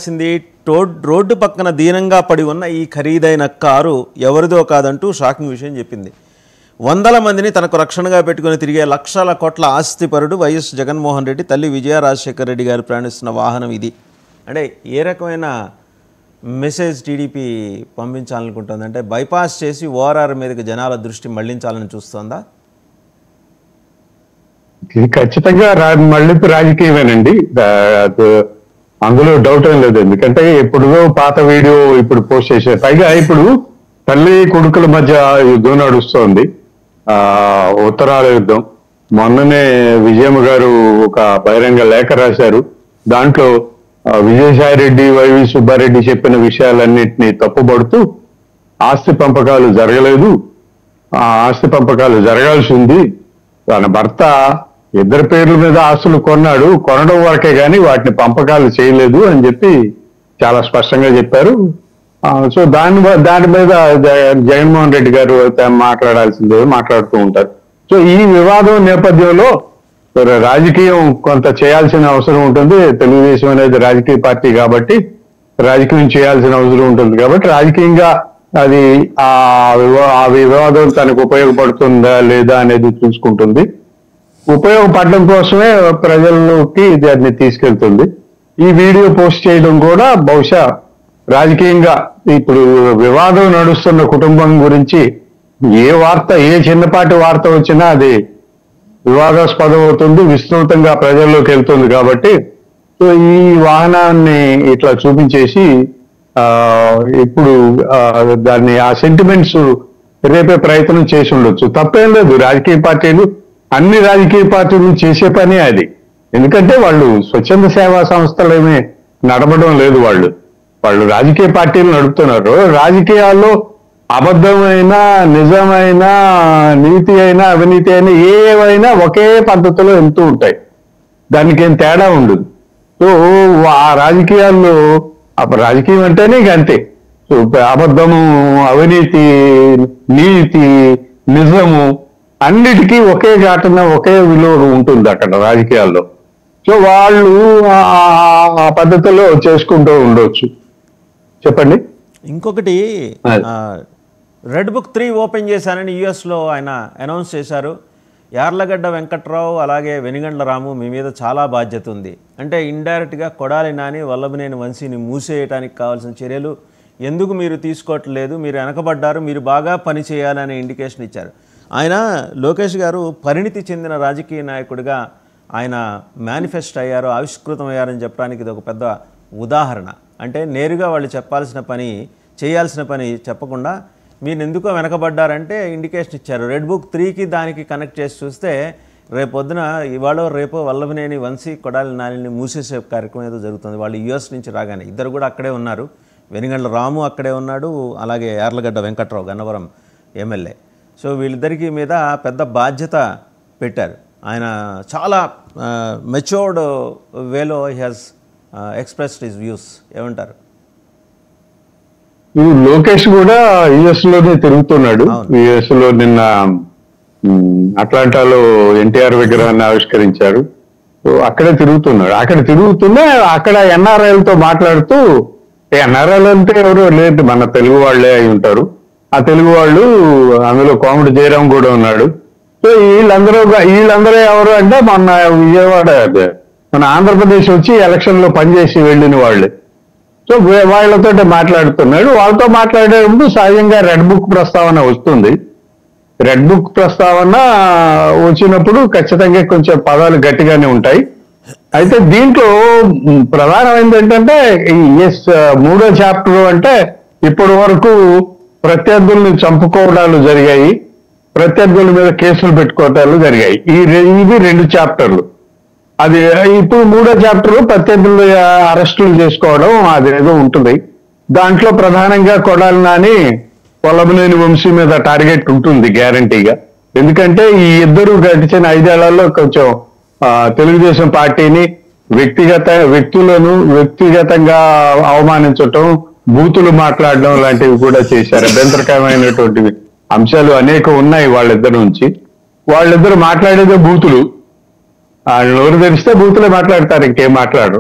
చేయాల్సింది to road పక్కన దీనంగా పడి ఉన్న ఈ ఖరీదైన కారు ఎవరిదో కాదంటూ షాకింగ్ విషయం చెప్పింది వందల మందిని తనకు రక్షణగా పెట్టుకుని తిరిగే లక్షల కోట్ల ఆస్తిపరుడు వైఎస్ జగన్మోహన్ రెడ్డి తల్లి విజయ రాజశేఖర రెడ్డి గారు ప్రయాణిస్తున్న వాహనం ఇది అంటే ఏ రకమైన మెసేజ్ టీడీపీ పంపించాలనుకుంటుంది అంటే బైపాస్ చేసి ఓఆర్ఆర్ మీదకి జనాల దృష్టి మళ్లించాలని చూస్తోందా ఇది ఖచ్చితంగా రా- మళ్ళింపు రాజకీయమేనండి దా- అది అందులో డౌట్ ఏం లేదు ఎందుకంటే ఎప్పుడుదో పాత వీడియో ఇప్పుడు పోస్ట్ చేశారు పైగా ఇప్పుడు తల్లి కొడుకుల మధ్య యుద్ధం నడుస్తోంది ఆ ఉత్తరాల యుద్ధం మొన్ననే విజయమ్మ గారు ఒక బహిరంగ లేఖ రాశారు దాంట్లో ఆ, విజయసాయి రెడ్డి వైవి సుబ్బారెడ్డి చెప్పిన విషయాలన్నింటినీ తప్పుపడుతూ ఆస్తి పంపకాలు జరగలేదు ఆ ఆస్తి పంపకాలు జరగాల్సి ఉంది తన భర్త ఇద్దరి పేర్ల మీద ఆస్తులు కొన్నాడు కొనడం వరకే గాని వాటిని పంపకాలు చేయలేదు అని చెప్పి చాలా స్పష్టంగా చెప్పారు ఆ, సో దాని వ- దాని మీద జ- జగన్మోహన్ రెడ్డి గారు అయితే మాట్లాడాల్సిందే మాట్లాడుతూ ఉంటారు సో ఈ వివాదం నేపథ్యంలో మరి రాజకీయం కొంత చేయాల్సిన అవసరం ఉంటుంది తెలుగుదేశం అనేది రాజకీయ పార్టీ కాబట్టి రాజకీయం చేయాల్సిన అవసరం ఉంటుంది కాబట్టి రాజకీయంగా అది ఆ వివా- ఆ వివాదం తనకు ఉపయోగపడుతుందా లేదా అనేది చూసుకుంటుంది ఉపయోగపడడం కోసమే ప్రజల్లోకి దాన్ని తీసుకెళ్తుంది ఈ వీడియో పోస్ట్ చేయడం కూడా బహుశా రాజకీయంగా ఇప్పుడు వివాదం నడుస్తున్న కుటుంబం గురించి ఏ వార్త ఏ చిన్నపాటి వార్త వచ్చినా అది వివాదాస్పదం అవుతుంది విస్తృతంగా ప్రజల్లోకి వెళ్తుంది కాబట్టి సో ఈ వాహనాన్ని ఇట్లా చూపించేసి ఆ ఇప్పుడు ఆ, దాన్ని ఆ సెంటిమెంట్స్ రేపే ప్రయత్నం చేసి ఉండొచ్చు తప్పేం లేదు రాజకీయ పార్టీలు అన్ని రాజకీయ పార్టీలు చేసే పని అది ఎందుకంటే వాళ్ళు స్వచ్ఛంద సేవా సంస్థలు ఏమీ నడపడం లేదు వాళ్ళు వాళ్ళు రాజకీయ పార్టీలు నడుపుతున్నారు రాజకీయాల్లో అబద్ధమైన నిజమైన నీతి అయినా అవినీతి అయినా ఏవైనా ఒకే పద్ధతిలో వెళ్తూ ఉంటాయి దానికి ఏం తేడా ఉండదు సో ఆ రాజకీయాల్లో అప్పుడు రాజకీయం అంటేనే ఇక అంతే సో అబద్ధము అవినీతి నీతి నిజము అన్నిటికీ ఒకే ఘటన ఒకే విలువ ఉంటుంది అక్కడ రాజకీయాల్లో సో వాళ్ళు ఆ- ఆ- ఆ పద్ధతిలో చేసుకుంటూ ఉండొచ్చు చెప్పండి ఇంకొకటి అది. ఆ, రెడ్ బుక్ త్రీ ఓపెన్ చేశానని యుఎస్లో ఆయన అనౌన్స్ చేశారు యార్లగడ్డ వెంకట్రావు అలాగే వెనిగండ్ల రాము మీ మీద చాలా బాధ్యత ఉంది అంటే ఇండైరెక్ట్గా కొడాలి నాని వల్లభనేని వంశీని మూసేయడానికి కావాల్సిన చర్యలు ఎందుకు మీరు తీసుకోవట్లేదు మీరు వెనకబడ్డారు మీరు బాగా పని చేయాలనే ఇండికేషన్ ఇచ్చారు ఆయన లోకేష్ గారు పరిణితి చెందిన రాజకీయ నాయకుడిగా ఆయన మేనిఫెస్ట్ అయ్యారు ఆవిష్కృతం అయ్యారని చెప్పడానికి ఇది ఒక పెద్ద ఉదాహరణ అంటే నేరుగా వాళ్ళు చెప్పాల్సిన పని చేయాల్సిన పని చెప్పకుండా మీరు ఎందుకో వెనకబడ్డారంటే ఇండికేషన్ ఇచ్చారు రెడ్ బుక్ త్రీకి దానికి కనెక్ట్ చేసి చూస్తే రేపొద్దున ఇవాళ రేపు వల్లభనేని వంశీ కొడాలి నానిని మూసేసే కార్యక్రమం ఏదో జరుగుతుంది వాళ్ళు యుఎస్ నుంచి రాగానే ఇద్దరు కూడా అక్కడే ఉన్నారు వెనుగండ్ల రాము అక్కడే ఉన్నాడు అలాగే యార్లగడ్డ వెంకట్రావు గన్నవరం ఎమ్మెల్యే సో వీళ్ళిద్దరికి మీద పెద్ద బాధ్యత పెట్టారు ఆయన చాలా మెచ్యూర్డ్ వేలో he has expressed his views ఏమంటారు ఇప్పుడు లోకేష్ కూడా యుఎస్ లోనే తిరుగుతున్నాడు అవును. యుఎస్ లో నిన్న మ్, అట్లాంటాలో ఎన్టీఆర్ విగ్రహాన్ని ఆవిష్కరించారు సో అక్కడే తిరుగుతున్నాడు అక్కడ తిరుగుతూనే అక్కడ ఎన్ఆర్ఐలతో మాట్లాడుతూ ఎన్ఆర్ఐలు అంటే ఎవరు లేదు మన తెలుగు వాళ్ళే అయి ఉంటారు ఆ తెలుగు వాళ్ళు అందులో కోమటి జయరాం కూడా ఉన్నాడు సో వీళ్ళందరూ గా- వీళ్ళందరూ ఎవరు అంటే మొన్న విజయవాడ అదే, మన ఆంధ్రప్రదేశ్ వచ్చి ఎలక్షన్ లో పనిచేసి వెళ్ళిన వాళ్ళే సో వే- వాళ్ళతో మాట్లాడుతున్నాడు వాళ్ళతో మాట్లాడేటప్పుడు సహజంగా రెడ్ బుక్ ప్రస్తావన వస్తుంది రెడ్ బుక్ ప్రస్తావన వచ్చినప్పుడు ఖచ్చితంగా కొంచెం పదాలు గట్టిగానే ఉంటాయి అయితే దీంట్లో మ్, ప్రధానమైనది ఏంటంటే ఈ ఎస్ మూడో చాప్టర్ అంటే ఇప్పటి వరకు ప్రత్యర్థుల్ని చంపుకోవడాలు జరిగాయి ప్రత్యర్థుల మీద కేసులు పెట్టుకోవటాలు జరిగాయి ఈ రె- ఇవి రెండు చాప్టర్లు అది ఇప్పుడు మూడో చాప్టర్ ప్రత్యర్థులు అరెస్టులు చేసుకోవడం అది ఏదో ఉంటుంది దాంట్లో ప్రధానంగా కొడాలి నాని పొలమనేని వంశీ మీద టార్గెట్ ఉంటుంది గ్యారంటీగా ఎందుకంటే ఈ ఇద్దరు గడిచిన ఐదేళ్లలో కొంచెం ఆ, తెలుగుదేశం పార్టీని వ్యక్తిగత వ్యక్తులను వ్యక్తిగతంగా అవమానించటం బూతులు మాట్లాడడం లాంటివి కూడా చేశారు అభ్యంతరకరమైనటువంటి అంశాలు అనేక ఉన్నాయి వాళ్ళిద్దరి నుంచి వాళ్ళిద్దరు మాట్లాడేదే బూతులు వాళ్ళు నోరు తెరిస్తే బూతులే మాట్లాడతారు ఇంకేం మాట్లాడరు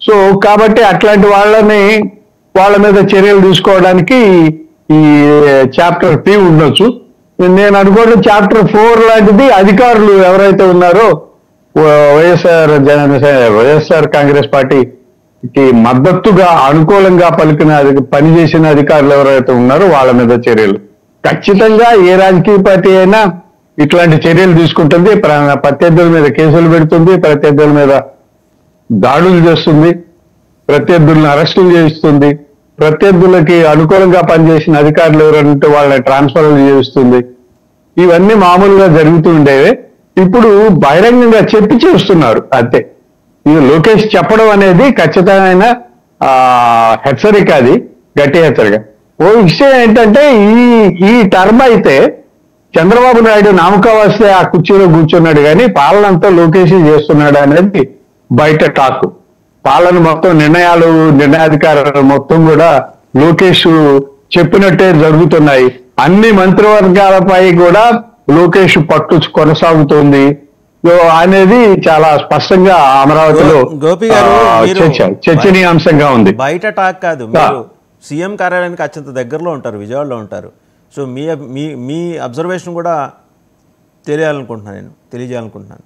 సో కాబట్టి అట్లాంటి వాళ్ళని వాళ్ళ మీద చర్యలు తీసుకోవడానికి ఈ చాప్టర్ త్రీ ఉండొచ్చు నేను అనుకోవడం చాప్టర్ ఫోర్ లాంటిది అధికారులు ఎవరైతే ఉన్నారో వ- వైఎస్ఆర్ జన వైఎస్ఆర్ కాంగ్రెస్ పార్టీకి మద్దతుగా అనుకూలంగా పలికిన అధి- పనిచేసిన అధికారులు ఎవరైతే ఉన్నారో వాళ్ళ మీద చర్యలు ఖచ్చితంగా ఏ రాజకీయ పార్టీ అయినా ఇట్లాంటి చర్యలు తీసుకుంటుంది ప్ర- ప్రత్యర్థుల మీద కేసులు పెడుతుంది ప్రత్యర్థుల మీద దాడులు చేస్తుంది ప్రత్యర్థులను అరెస్టులు చేయిస్తుంది ప్రత్యర్థులకి అనుకూలంగా పనిచేసిన అధికారులు ఎవరంటే వాళ్ళని ట్రాన్స్ఫర్లు చేయిస్తుంది ఇవన్నీ మామూలుగా జరుగుతూ ఉండేవే ఇప్పుడు బహిరంగంగా చెప్పి చేస్తున్నారు అంతే ఇది లోకేష్ చెప్పడం అనేది ఖచ్చితమైన ఆ, హెచ్చరిక అది గట్టి హెచ్చరిక ఓ విషయం ఏంటంటే ఈ ఈ టర్మ్ అయితే చంద్రబాబు నాయుడు నామక వస్తే ఆ కుర్చీలో కూర్చున్నాడు కానీ పాలన అంతా లోకేష్ చేస్తున్నాడు అనేది బయట టాక్ పాలన మొత్తం నిర్ణయాలు నిర్ణయాధికారాలు మొత్తం కూడా లోకేష్ చెప్పినట్టే జరుగుతున్నాయి అన్ని మంత్రివర్గాలపై కూడా లోకేష్ పట్టు కొనసాగుతోంది సో అనేది చాలా స్పష్టంగా అమరావతిలో గో- గోపి గారు, ఆ, మీరు- చర్చ చర్చనీయాంశంగా ఉంది బయట టాక్ కాదు మీరు సీఎం కార్యాలయానికి అత్యంత దగ్గరలో ఉంటారు విజయవాడలో ఉంటారు సో మీ మీ మీ అబ్జర్వేషన్ కూడా తెలియాలనుకుంటున్నాను నేను తెలియజేయాలనుకుంటున్నాను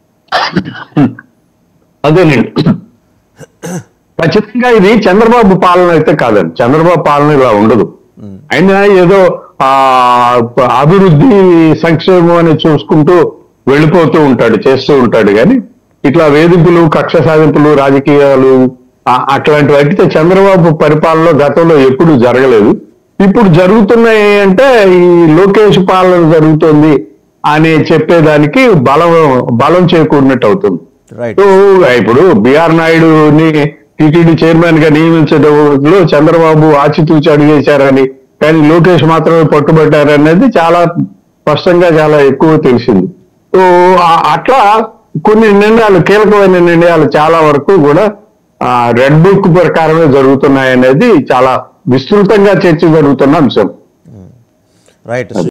అదేనండి ఖచ్చితంగా ఇది చంద్రబాబు పాలన అయితే కాదండి చంద్రబాబు పాలన ఇలా ఉండదు ఆయన ఏదో ఆ అభివృద్ధి సంక్షేమం అని చూసుకుంటూ వెళ్ళిపోతూ ఉంటాడు చేస్తూ ఉంటాడు కానీ ఇట్లా వేధింపులు కక్ష సాధింపులు రాజకీయాలు ఆ- అట్లాంటి వాటితో చంద్రబాబు పరిపాలనలో గతంలో ఎప్పుడు జరగలేదు ఇప్పుడు జరుగుతున్నాయి అంటే ఈ లోకేష్ పాలన జరుగుతుంది అని చెప్పేదానికి బలం బలం చేకూరినట్టు అవుతుంది రైట్ సో ఇప్పుడు బిఆర్ నాయుడుని టిటిడి చైర్మన్ గా నియమించడంలో చంద్రబాబు ఆచితూచి అడిగేశారని కానీ లోకేష్ మాత్రమే పట్టుబట్టారనేది చాలా స్పష్టంగా చాలా ఎక్కువ తెలిసింది సో ఆ- అట్లా కొన్ని నిర్ణయాలు కీలకమైన నిర్ణయాలు చాలా వరకు కూడా రెడ్ బుక్ ప్రకారమే జరుగుతున్నాయనేది చాలా విస్తృతంగా చర్చ జరుగుతున్న అంశం రైట్